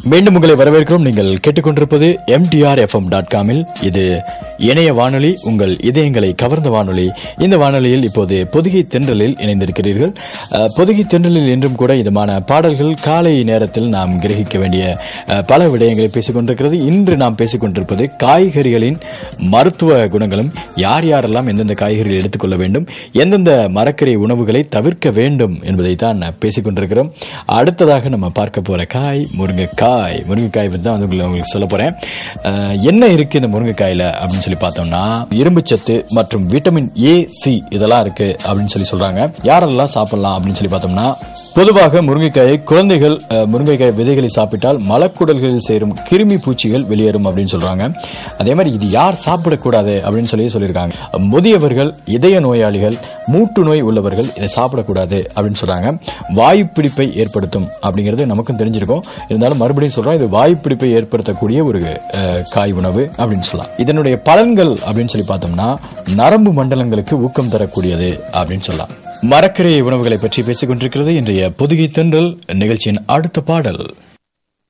மீண்டும் உங்களை வரவேற்கிறோம் நீங்கள் கேட்டுக்கொண்டிருப்பது எம்டிஆர் எஃப்எம் டாட் காமில் இது இணைய வானொலி உங்கள் இதயங்களை கவர்ந்த வானொலி இந்த வானொலியில் இப்போது பொதுகை தென்றலில் இணைந்திருக்கிறீர்கள் அஹ், பொதுகை தென்றலில் என்றும் கூட இதமான பாடல்கள் காலை நேரத்தில் நாம் கிரகிக்க வேண்டிய அஹ், பல விடயங்களை பேசிக் கொண்டிருக்கிறது இன்று நாம் பேசிக் கொண்டிருப்பது காய்கறிகளின் மருத்துவ குணங்களும் யார் யாரெல்லாம் எந்தெந்த காய்கறிகள் எடுத்துக்கொள்ள வேண்டும் எந்தெந்த மரக்கறி உணவுகளை தவிர்க்க வேண்டும் என்பதை தான் பேசிக் கொண்டிருக்கிறோம் அடுத்ததாக நம்ம பார்க்க போற காய் முருங்கைக்காய் முருங்கைக்காய் பற்றி தான் வந்து உங்களுக்கு உங்களுக்கு சொல்ல போறேன் அஹ், என்ன இருக்கு இந்த முருங்கைக்காயில அப்படின்னு சொல்லி பார்த்தோம்னா இரும்புச்சத்து மற்றும் விட்டமின் ஏ சி இதெல்லாம் இருக்கு அப்படின்னு சொல்லி சொல்றாங்க யாரெல்லாம் சாப்பிடலாம் அப்படின்னு சொல்லி பார்த்தோம்னா பொதுவாக முருங்கைக்காயை குழந்தைகள் அஹ், முருங்கைக்காய் விதைகளை சாப்பிட்டால் மலக்குடல்களில் சேரும் கிருமி பூச்சிகள் வெளியேறும் அப்படின்னு சொல்றாங்க அதே மாதிரி இது யார் சாப்பிடக்கூடாது அப்படின்னு சொல்லி சொல்லியிருக்காங்க முதியவர்கள் இதய நோயாளிகள் மூட்டு நோய் உள்ளவர்கள் இதை சாப்பிடக்கூடாது அப்படின்னு சொல்றாங்க வாயு பிடிப்பை ஏற்படுத்தும் அப்படிங்கிறது நமக்கும் தெரிஞ்சிருக்கும் இருந்தாலும் மறுபடியும் சொல்றோம் இது வாயு பிடிப்பை ஏற்படுத்தக்கூடிய ஒரு அஹ், காய் உணவு அப்படின்னு சொல்லலாம் இதனுடைய பலன்கள் அப்படின்னு சொல்லி பார்த்தோம்னா நரம்பு மண்டலங்களுக்கு ஊக்கம் தரக்கூடியது அப்படின்னு சொல்லலாம் மரக்கரை உணவுகளை பற்றி பேசிக் கொண்டிருக்கிறது இன்றைய பொதுகை தென்றல் நிகழ்ச்சியின் அடுத்த பாடல்